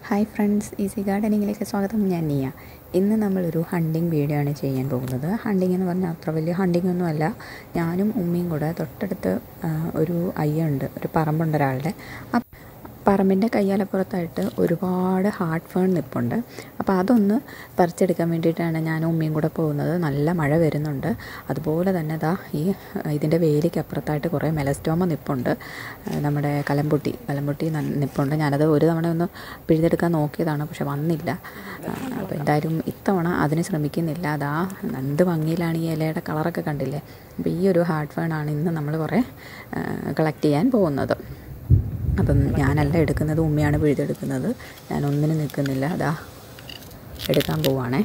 hi friends easy ഗാർഡനിങ്ങിലേക്ക് സ്വാഗതം ഞാൻ നിയ ഇന്ന് നമ്മളൊരു ഹണ്ടിങ് വീഡിയോ ആണ് ചെയ്യാൻ പോകുന്നത് ഹണ്ടിങ് എന്ന് പറഞ്ഞാൽ അത്ര വലിയ ഹണ്ടിങ് ഒന്നുമല്ല ഞാനും ഉമ്മയും കൂടെ തൊട്ടടുത്ത് ആ, ഒരു അയ്യുണ്ട് ഒരു പറമ്പുണ്ട് ഒരാളുടെ ആ പറമ്പിൻ്റെ കയ്യാലപ്പുറത്തായിട്ട് ഒരുപാട് ഹാർട്ട് ഫേൺ നിൽപ്പുണ്ട് അപ്പോൾ അതൊന്ന് പറിച്ചെടുക്കാൻ വേണ്ടിയിട്ടാണ് ഞാൻ ഉമ്മയും കൂടെ പോകുന്നത് നല്ല മഴ വരുന്നുണ്ട് അതുപോലെ തന്നെ ദാ ഈ ഇതിൻ്റെ വേലിക്ക് അപ്പുറത്തായിട്ട് കുറേ മെലസ്റ്റോമ നിൽപ്പുണ്ട് ആ, നമ്മുടെ കലമ്പുട്ടി കലമ്പുട്ടി ന- നിൽപ്പുണ്ട് ഞാനത് ഒരു തവണ ഒന്ന് പിഴുതെടുക്കാൻ നോക്കിയതാണ് പക്ഷെ വന്നില്ല ആ, അപ്പോൾ എന്തായാലും ഇത്തവണ അതിന് ശ്രമിക്കുന്നില്ല അതാ എന്ത് ഭംഗിയിലാണ് ഈ ഇലയുടെ കളറൊക്കെ കണ്ടില്ലേ അപ്പോൾ ഈ ഒരു ഹാർട്ട് ഫേൺ ആണ് ഇന്ന് നമ്മൾ കുറേ കളക്ട് ചെയ്യാൻ പോകുന്നത് അപ്പം ഞാനല്ല എടുക്കുന്നത് ഉമ്മയാണ് പിഴുതെടുക്കുന്നത് ഞാൻ ഒന്നിനും നിൽക്കുന്നില്ല അതാ എടുക്കാൻ പോവാണേ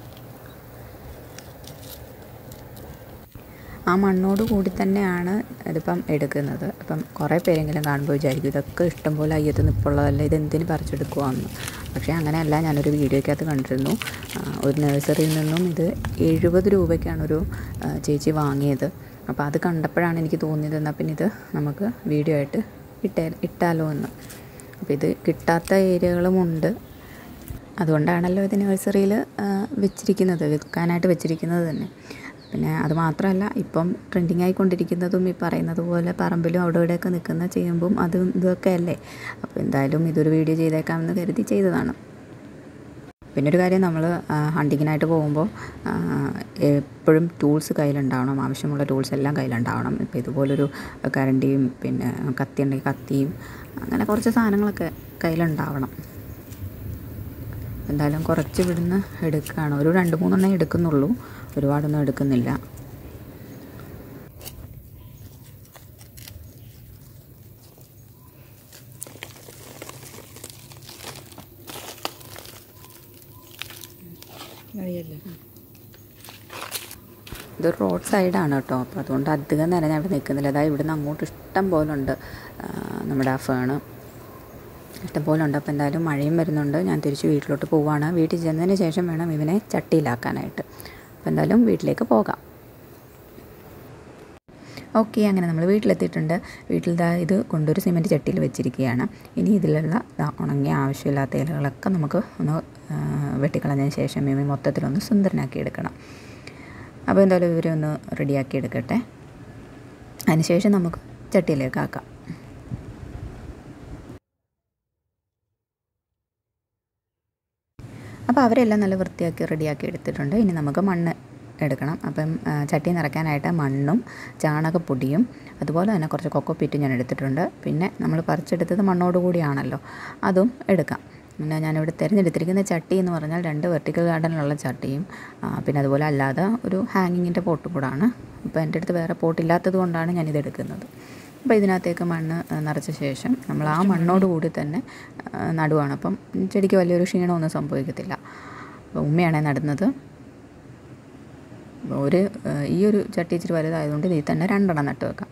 ആ മണ്ണോട് കൂടി തന്നെയാണ് ഇതിപ്പം എടുക്കുന്നത് അപ്പം കുറേ പേരെങ്കിലും കാണുമ്പോൾ വിചാരിക്കും ഇതൊക്കെ ഇഷ്ടംപോലെ അയ്യത്ത് നിൽപ്പുള്ളതല്ല ഇതെന്തിന് പറിച്ചെടുക്കുവാന്ന് പക്ഷേ അങ്ങനെയല്ല ഞാനൊരു വീഡിയോയ്ക്കകത്ത് കണ്ടിരുന്നു ആ, ഒരു നഴ്സറിയിൽ നിന്നും ഇത് എഴുപത് രൂപയ്ക്കാണ് ഒരു ആ, ചേച്ചി വാങ്ങിയത് അപ്പോൾ അത് കണ്ടപ്പോഴാണ് എനിക്ക് തോന്നിയത് എന്നാൽ പിന്നെ ഇത് നമുക്ക് വീഡിയോ ആയിട്ട് ഇട്ടേ ഇട്ടാലോ എന്ന് അപ്പോൾ ഇത് കിട്ടാത്ത ഏരിയകളുമുണ്ട് അതുകൊണ്ടാണല്ലോ ഇത് നഴ്സറിയിൽ വെച്ചിരിക്കുന്നത് വിൽക്കാനായിട്ട് വെച്ചിരിക്കുന്നത് തന്നെ പിന്നെ അത് മാത്രമല്ല ഇപ്പം ട്രെൻഡിങ് ആയിക്കൊണ്ടിരിക്കുന്നതും ഈ പറയുന്നത് പോലെ പറമ്പിലും അവിടെ ഇവിടെയൊക്കെ നിൽക്കുന്ന ചെയ്യുമ്പം അതും ഇതൊക്കെ അല്ലേ അപ്പോൾ എന്തായാലും ഇതൊരു വീഡിയോ ചെയ്തേക്കാമെന്ന് കരുതി ചെയ്തതാണ് പിന്നെ ഒരു കാര്യം നമ്മൾ ഹണ്ടിങ്ങിനായിട്ട് പോകുമ്പോൾ എപ്പോഴും ടൂൾസ് കയ്യിലുണ്ടാവണം ആവശ്യമുള്ള ടൂൾസ് എല്ലാം കയ്യിലുണ്ടാവണം ഇപ്പോൾ ഇതുപോലൊരു കരണ്ടിയും പിന്നെ കത്തി ഉണ്ടെങ്കിൽ കത്തിയും അങ്ങനെ കുറച്ച് സാധനങ്ങളൊക്കെ കയ്യിലുണ്ടാവണം എന്തായാലും കുറച്ച് ഇവിടുന്ന് എടുക്കുകയാണ് ഒരു രണ്ട് മൂന്നെണ്ണേ എടുക്കുന്നുള്ളൂ ഒരുപാടൊന്നും എടുക്കുന്നില്ല ഇതൊരു റോഡ് സൈഡാണ് കേട്ടോ അപ്പോൾ അതുകൊണ്ട് അധികം നേരം ഞാൻ ഇവിടെ നിൽക്കുന്നില്ല അതായത് ഇവിടുന്ന് അങ്ങോട്ട് ഇഷ്ടം പോലെ ഉണ്ട് ആ, നമ്മുടെ ആ ഫേണ് ഇഷ്ടം പോലെ ഉണ്ട് അപ്പോൾ എന്തായാലും മഴയും വരുന്നുണ്ട് ഞാൻ തിരിച്ച് വീട്ടിലോട്ട് പോവുകയാണ് വീട്ടിൽ ചെന്നതിന് ശേഷം വേണം ഇവനെ ചട്ടിയിലാക്കാനായിട്ട് അപ്പോൾ എന്തായാലും വീട്ടിലേക്ക് പോകാം ഓക്കെ അങ്ങനെ നമ്മൾ വീട്ടിലെത്തിയിട്ടുണ്ട് വീട്ടിൽ ദാ ഇത് കൊണ്ടൊരു സിമൻറ്റ് ചട്ടിയിൽ വെച്ചിരിക്കുകയാണ് ഇനി ഇതിലുള്ള ദാ ഉണങ്ങിയ ആവശ്യമില്ലാത്ത ഇലകളൊക്കെ നമുക്ക് ഒന്ന് ആ, വെട്ടിക്കളഞ്ഞതിന് ശേഷം ഇവ മൊത്തത്തിലൊന്ന് സുന്ദരനാക്കി എടുക്കണം അപ്പോൾ എന്തായാലും ഇവരെ ഒന്ന് റെഡിയാക്കി എടുക്കട്ടെ അതിനുശേഷം നമുക്ക് ചട്ടിയിലേക്ക് ആക്കാം അപ്പോൾ അവരെല്ലാം നല്ല വൃത്തിയാക്കി റെഡിയാക്കി എടുത്തിട്ടുണ്ട് ഇനി നമുക്ക് മണ്ണ് എടുക്കണം അപ്പം ആ, ചട്ടി നിറയ്ക്കാനായിട്ട് മണ്ണും ചാണകപ്പൊടിയും അതുപോലെ തന്നെ കുറച്ച് കൊക്കോപ്പീറ്റും ഞാൻ എടുത്തിട്ടുണ്ട് പിന്നെ നമ്മൾ പറിച്ചെടുത്തത് മണ്ണോട് കൂടിയാണല്ലോ അതും എടുക്കാം പിന്നെ ഞാനിവിടെ തിരഞ്ഞെടുത്തിരിക്കുന്ന ചട്ടി എന്ന് പറഞ്ഞാൽ രണ്ട് വെർട്ടിക്കൽ ഗാർഡനിലുള്ള ചട്ടിയും ആ, പിന്നെ അതുപോലെ അല്ലാതെ ഒരു ഹാങ്ങിങ്ങിൻ്റെ പോട്ടും കൂടാണ് അപ്പോൾ എൻ്റെ അടുത്ത് വേറെ പോട്ടില്ലാത്തത് കൊണ്ടാണ് ഞാനിത് എടുക്കുന്നത് അപ്പോൾ ഇതിനകത്തേക്ക് മണ്ണ് ആ, നിറച്ച ശേഷം നമ്മൾ ആ മണ്ണോട് കൂടി തന്നെ ആ, നടുവാണ് അപ്പം ചെടിക്ക് വലിയൊരു ക്ഷീണമൊന്നും സംഭവിക്കത്തില്ല അപ്പോൾ ഉമ്മയാണേ നടുന്നത് അപ്പോൾ ഒരു ആ, ഈ ഒരു ചട്ടി ഇച്ചിരി വലുതായതുകൊണ്ട് ഇതിൽ തന്നെ രണ്ടെണ്ണം നട്ട് വെക്കാം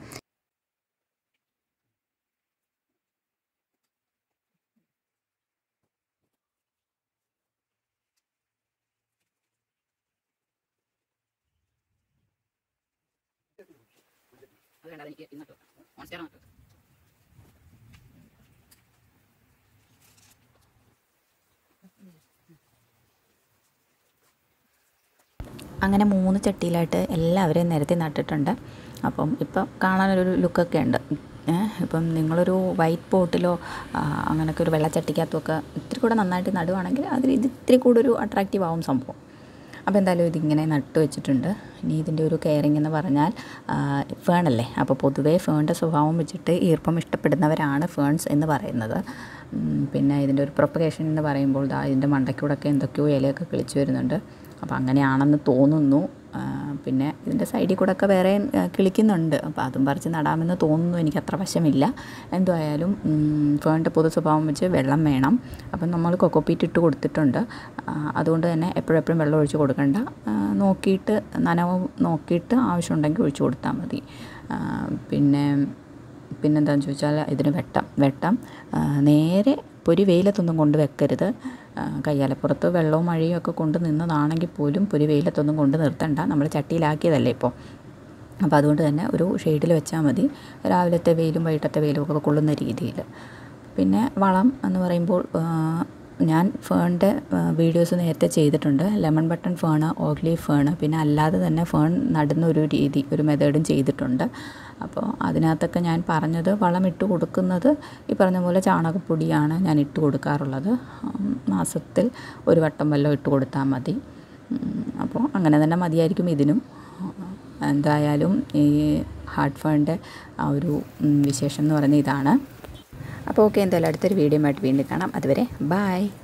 അങ്ങനെ മൂന്ന് ചട്ടിയിലായിട്ട് എല്ലാവരെയും നിരത്തി നട്ടിട്ടുണ്ട് അപ്പം ഇപ്പം കാണാനൊരു ലുക്കൊക്കെ ഉണ്ട് ഏ, ഇപ്പം നിങ്ങളൊരു വൈറ്റ് പോട്ടിലോ ആ, അങ്ങനെയൊക്കെ ഒരു വെള്ളച്ചട്ടിക്കകത്തൊക്കെ ഇത്തിരി കൂടെ നന്നായിട്ട് നടുവാണെങ്കിൽ അതിൽ ഇത് ഇത്തിരി കൂടെ ഒരു അട്രാക്റ്റീവ് ആവും സംഭവം അപ്പോൾ എന്തായാലും ഇതിങ്ങനെ നട്ടു വെച്ചിട്ടുണ്ട് ഇനി ഇതിൻ്റെ ഒരു കെയറിങ് എന്ന് പറഞ്ഞാൽ ഫേണല്ലേ അപ്പോൾ പൊതുവേ ഫേണിൻ്റെ സ്വഭാവം വെച്ചിട്ട് ഈർപ്പം ഇഷ്ടപ്പെടുന്നവരാണ് ഫേൺസ് എന്ന് പറയുന്നത് ഉം, പിന്നെ ഇതിൻ്റെ ഒരു പ്രൊപ്പഗേഷൻ എന്ന് പറയുമ്പോൾ ദാ ഇതിൻ്റെ മണ്ടയ്ക്കൂടൊക്കെ എന്തൊക്കെയോ ഇലയൊക്കെ കിളിച്ചു വരുന്നുണ്ട് അപ്പോൾ അങ്ങനെയാണെന്ന് തോന്നുന്നു ആ, പിന്നെ ഇതിൻ്റെ സൈഡിൽ കൂടെ ഒക്കെ വേറെ ആ, കിളിക്കുന്നുണ്ട് അപ്പോൾ അതും പറിച്ച് നടാമെന്ന് തോന്നുന്നു എനിക്ക് അത്ര വശമില്ല എന്തായാലും ഫേണിൻ്റെ പൊതു സ്വഭാവം വെച്ച് വെള്ളം വേണം അപ്പം നമ്മൾ കൊക്കോപ്പീറ്റ് ഇട്ട് കൊടുത്തിട്ടുണ്ട് ആ, അതുകൊണ്ട് തന്നെ എപ്പോഴെപ്പോഴും വെള്ളം ഒഴിച്ച് കൊടുക്കണ്ട ആ, നോക്കിയിട്ട് നനവ് നോക്കിയിട്ട് ആവശ്യമുണ്ടെങ്കിൽ ഒഴിച്ച് കൊടുത്താൽ മതി ആ, പിന്നെ പിന്നെന്താണെന്ന് ചോദിച്ചാൽ ഇതിന് വെട്ടം വെട്ടം ആ, നേരെ പൊരി വെയിലത്തൊന്നും കൊണ്ട് വെക്കരുത് ആ, കയ്യാലപ്പുറത്ത് വെള്ളവും മഴയും ഒക്കെ കൊണ്ട് നിന്നതാണെങ്കിൽ പോലും പൊരി വെയിലത്തൊന്നും കൊണ്ട് നിർത്തണ്ട നമ്മൾ ചട്ടിയിലാക്കിയതല്ലേ ഇപ്പോൾ അപ്പോൾ അതുകൊണ്ട് തന്നെ ഒരു ഷെയ്ഡിൽ വെച്ചാൽ മതി രാവിലത്തെ വെയിലും വൈകിട്ടത്തെ വെയിലും ഒക്കെ കൊള്ളുന്ന രീതിയിൽ പിന്നെ വളം എന്ന് പറയുമ്പോൾ ആ, ഞാൻ ഫേണിൻ്റെ വീഡിയോസ് നേരത്തെ ചെയ്തിട്ടുണ്ട് lemon button fern ugly fern പിന്നെ അല്ലാതെ തന്നെ ഫേൺ നടുന്ന ഒരു രീതി ഒരു മെത്തേഡും ചെയ്തിട്ടുണ്ട് അപ്പോൾ അതിനകത്തൊക്കെ ഞാൻ പറഞ്ഞത് വളം ഇട്ട് കൊടുക്കുന്നത് ഈ പറഞ്ഞ പോലെ ചാണകപ്പൊടിയാണ് ഞാൻ ഇട്ട് കൊടുക്കാറുള്ളത് മാസത്തിൽ ഒരു വട്ടം വല്ലതും ഇട്ട് കൊടുത്താൽ മതി അപ്പോൾ അങ്ങനെ തന്നെ മതിയായിരിക്കും ഇതിനും എന്തായാലും ഈ ഹാർട്ട് ഫേണിൻ്റെ ആ ഒരു വിശേഷം എന്ന് പറയുന്നത് ഇതാണ് അപ്പോൾ ഓക്കെ എന്തായാലും അടുത്തൊരു വീഡിയോ ആയിട്ട് വീണ്ടും കാണാം അതുവരെ ബായ്